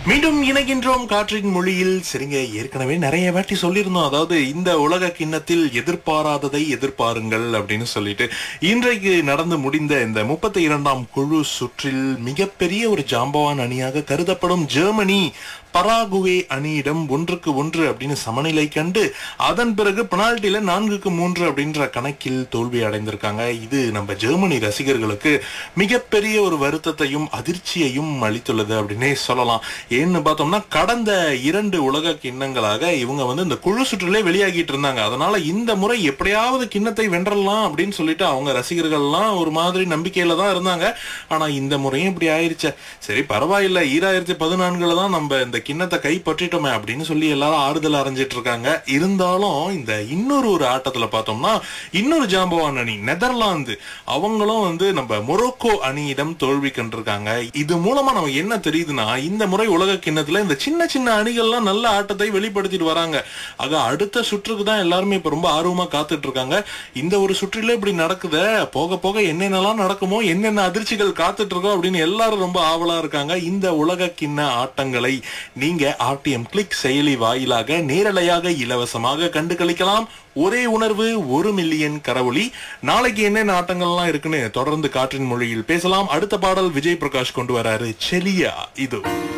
மீண்டும் இணைகின்றோம் காற்றின் மொழியில் சரிங்க ஏற்கனவே நிறைய வாட்டி சொல்லியிருந்தோம் அதாவது இந்த உலக கிண்ணத்தில் எதிர்பாராததை எதிர்பாருங்கள் அப்படின்னு சொல்லிட்டு இன்றைக்கு நடந்து முடிந்த இந்த முப்பத்தி இரண்டாம் குழு சுற்றில் மிகப்பெரிய ஒரு ஜாம்பவான் அணியாக கருதப்படும் ஜெர்மனி பராகுவே அணியிடம் ஒன்றுக்கு ஒன்று அப்படின்னு சமநிலை கண்டு அதன் பிறகு பெனால்டில நான்குக்கு மூன்று அப்படின்ற கணக்கில் தோல்வி அடைந்திருக்காங்க இது நம்ம ஜெர்மனி ரசிகர்களுக்கு மிகப்பெரிய ஒரு வருத்தத்தையும் அதிர்ச்சியையும் அளித்துள்ளது அப்படின்னே சொல்லலாம் ஏன்னு பார்த்தோம்னா கடந்த இரண்டு உலக கிண்ணங்களாக இவங்க வந்து இந்த குழு சுற்றிலே வெளியாகிட்டு இருந்தாங்க அதனால இந்த முறை எப்படியாவது கிண்ணத்தை வென்றலாம் அப்படின்னு சொல்லிட்டு அவங்க ரசிகர்கள்லாம் ஒரு மாதிரி நம்பிக்கையில தான் இருந்தாங்க ஆனா இந்த முறையும் இப்படி ஆயிருச்சே சரி பரவாயில்ல ஈராயிரத்தி பதினான்குல தான் நம்ம இந்த கிண்ணத்தை கைப்பற்றிட்டோமே அப்படின்னு சொல்லி எல்லாரும் ஆறுதல் அடைஞ்சிட்டு இருக்காங்க இருந்தாலும் இந்த இன்னொரு ஒரு ஆட்டத்துல பார்த்தோம்னா இன்னொரு ஜாம்பவான் அணி நெதர்லாந்து அவங்களும் வந்து நம்ம மொரோக்கோ அணியிடம் தோல்வி கண்டிருக்காங்க இது மூலமா நமக்கு என்ன தெரியுதுன்னா இந்த முறை உலக கிண்ணத்துல இந்த சின்ன சின்ன அணிகள்லாம் நல்ல ஆட்டத்தை வெளிப்படுத்திட்டு வராங்க ஆக அடுத்த சுற்றுக்கு தான் எல்லாருமே இப்ப ரொம்ப ஆர்வமா காத்துட்டு இருக்காங்க இந்த ஒரு சுற்றில இப்படி நடக்குதே போக போக என்னென்னலாம் நடக்குமோ என்னென்ன அதிர்ச்சிகள் காத்துட்டு இருக்கோ அப்படின்னு எல்லாரும் ரொம்ப ஆவலா இருக்காங்க இந்த உலக கிண்ண ஆட்டங்களை நீங்க ஆர்டிஎம் கிளிக் செயலி வாயிலாக நேரலையாக இலவசமாக கண்டு களிக்கலாம் ஒரே உணர்வு ஒரு மில்லியன் கரவொலி நாளைக்கு என்னென்ன ஆட்டங்கள்லாம் இருக்குன்னு தொடர்ந்து காற்றின் மொழியில் பேசலாம் அடுத்த பாடல் விஜய் பிரகாஷ் கொண்டு வராரு செலியா இது